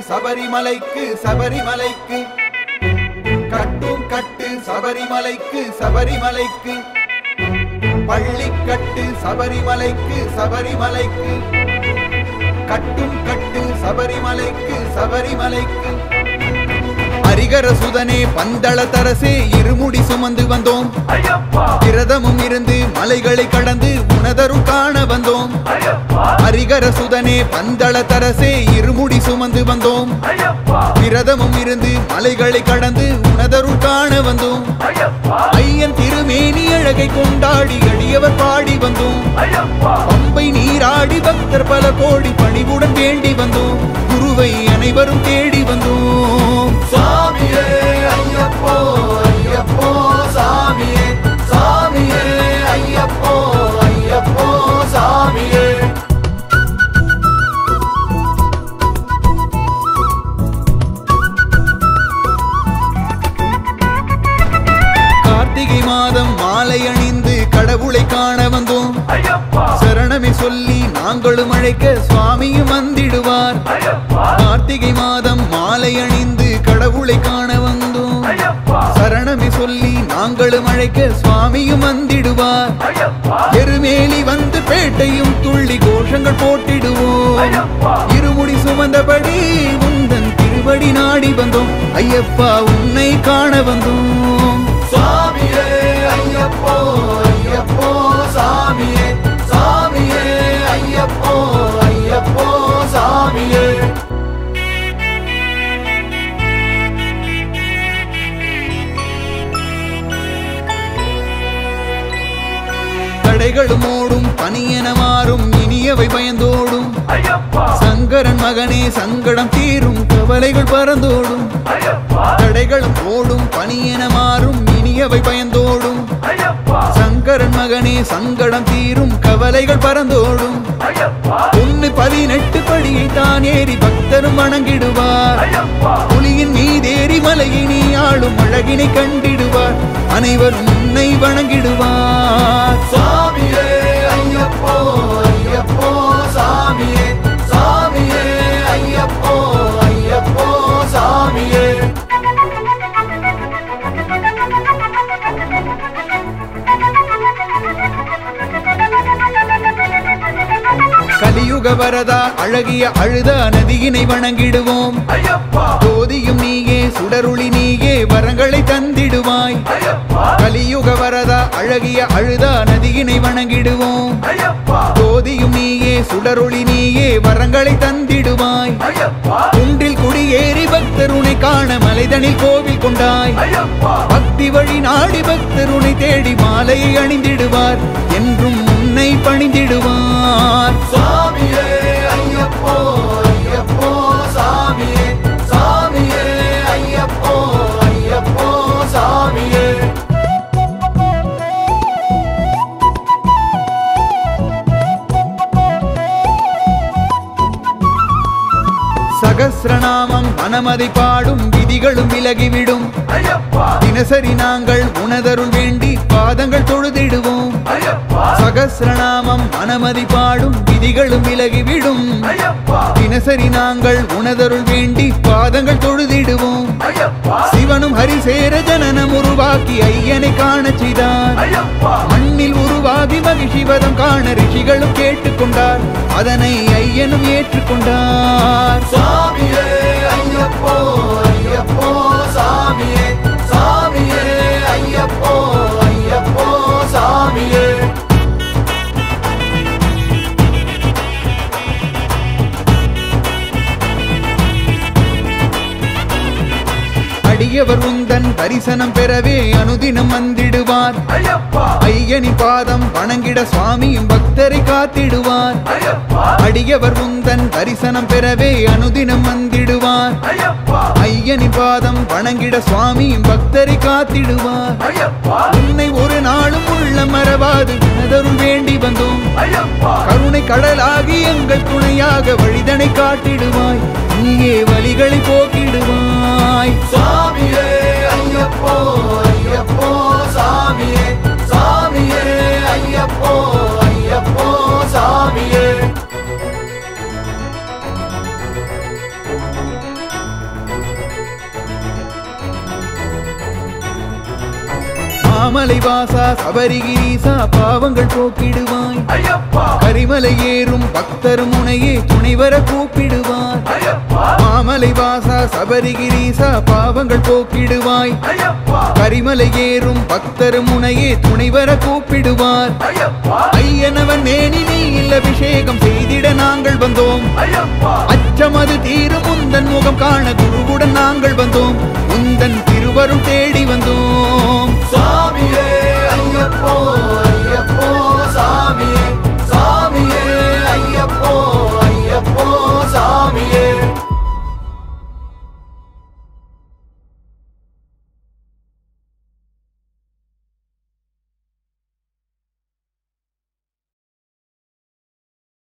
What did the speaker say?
சபரிமலைக்கு சபரிமலைக்கு கட்டும் கட்டு சபரிமலைக்கு சபரிமலைக்கு பள்ளிக்கட்டு சபரிமலைக்கு சபரிமலைக்கு கட்டும் கட்டு சபரிமலைக்கு சபரிமலைக்கு ஹரிகர சுதனே பந்தள தரசே இருமுடி சுமந்து வந்தோம் விரதமும் இருந்து மலைகளை கடந்து உனதருள் காண வந்தோம் ஹரிகர சுதனே பந்தள தரசே இருமுடி சுமந்து வந்தோம் விரதமும் இருந்து மலைகளை கடந்து உனதருள் காண வந்தோம் ஐயன் திருமேனி அழகை கொண்டாடி அடியவர் பாடி வந்தோம் பம்பை நீராடி பக்தர் பல கோடி பணிவுடன் வேண்டி வந்தோம் குருவை அனைவரும் தேடி வந்தோம் சாமியே ஐயப்போ ஐயப்போ சாமியே சாமியே ஐயப்போ ஐயப்போ சாமியே கார்த்திகை மாதம் மாலை அணிந்து கடவுளை காண வந்தோம் சரணமே சொல்லி நாங்களும் அழைக்க சுவாமியும் வந்திடுவார் கார்த்திகை மாதம் மாலை அணிந்து கடவுளை காண வந்தோம் சரணமே சொல்லி நாங்களும் அழைக்க சுவாமியும் வந்திடுவார் எருமேலி வந்து பேட்டையும் துள்ளி கோஷங்கள் போட்டிடுவோம் இருமுடி சுமந்தபடி உந்தன் திருவடி நாடி வந்தோம் ஐயப்பா உன்னை காண வந்தோம் சாமியே ஐயப்போ ஐயப்போ சாமியே சாமியே ஐயப்போ ஐயப்போ சாமியே தடைகளும் ஓடும் பனியென மாறும் இனியவை பயந்தோடும் சங்கரன் மகனே சங்கடம் தீரும் கவலைகள் பறந்தோடும் தடைகளும் ஓடும் பனியென மாறும் இனியவை பயந்தோடும் சங்கரன் மகனே சங்கடம் தீரும் கவலைகள் பறந்தோடும் ஒன்னு பதினெட்டு படியை தான் ஏறி பக்தரும் வணங்கிடுவார் புலியின் மீதேறி மலையினி ஆளும் அழகினை கண்டிடுவார் அனைவரும் உன்னை வணங்கிடுவார் சாமியே ஐயப்போ ஐயப்போ சாமியே சாமியே ஐயப்போ ஐயப்போ சாமியே கலியுக வரதா அழகிய அழுத நதியினை வணங்கிடுவோம் ஜோதியும் நீயே சுடருளி நீயே வரங்களை தந்திடுவாய் கலியுக வரதா அழகிய அழுத நதியினை வணங்கிடுவோம் ஜோதியும் நீயே சுடருளி நீயே வரங்களை தந்திடுவாய் குன்றில் குடியேறி பக்தர் உனை காண மலைதனில் கோவில் கொண்டாய் பக்தி வழி நாடி பக்தர் உனை தேடி மாலையை அணிந்திடுவார் என்றும் உன்னை பணிந்திடுவார் சாமியே ஐயப்போ ஐயப்போ சாமியே சாமியே ஐயப்போ ஐயப்போ சாமியே சகசிரநாமம் மனமதை பாடும் விதிகளும் விலகிவிடும் தினசரி நாங்கள் உனதருள் வேண்டி பாதங்கள் தொழுதிடுவோம் சகசிரநாமம் மனமதி பாடும் விதிகளும் விலகிவிடும் தினசரி நாங்கள் உனதருள் வேண்டி பாதங்கள் தொழுதிடுவோம் சிவனும் ஹரிசேர ஜனனம் உருவாக்கி ஐயனை காணச் செய்தார் மண்ணில் உருவாகி மகிழ்ச்சிவதம் காண ரிஷிகளும் கேட்டுக்கொண்டார் அதனை ஐயனும் ஏற்றுக்கொண்டார் சாமியே ஐயப்போ ஐயப்போ சாமியே சாமியே ஐயப்போ ஐயப்போ சாமியே அடியவர் உந்தன் தரிசனம் பெறவே அனுதினம் வந்திடுவார் ஐயனி பாதம் வணங்கிட சுவாமியும் பக்தரை காத்திடுவார் அடியவர் உந்தன் தரிசனம் பெறவே அனுதினம் வந்திடுவார் ஐயனி பாதம் வணங்கிட சுவாமியும் பக்தரை காத்திடுவார் உன்னை ஒரு நாளும் உள்ள மறவாது உனதருள் வேண்டி வந்தோம் கருணை கடலாகி எங்கள் துணையாக வழிதனை காட்டிடுவாய் நீயே வழிகளை போக்கிடுவாய் சாமியே ஐயப்போ ஐயப்போ சாமியே சாமியே ஐயப்போ ஐயப்போ சாமியே மாமலை வாசா சபரிகிரீசா பாவங்கள் போக்கிடுவாய் ஐயப்பா கரிமலை ஏறும் பக்தர் முனையே துணைவர கூப்பிடுவார் ஐயப்பா மாமலை வாசா சபரிகிரீசா பாவங்கள் போக்கிடுவாய் ஐயப்பா கரிமலை ஏறும் பக்தர் முனையே துணைவர கூப்பிடுவார் ஐயப்பா ஐயனவன் மேனி நீல் அபிஷேகம் செய்திட நாங்கள் வந்தோம் ஐயப்பா அச்சமது தீரும் உந்தன் முகம் காண குருவுடன் நாங்கள் வந்தோம் உந்தன் திருவருள் தேடி வந்தோம்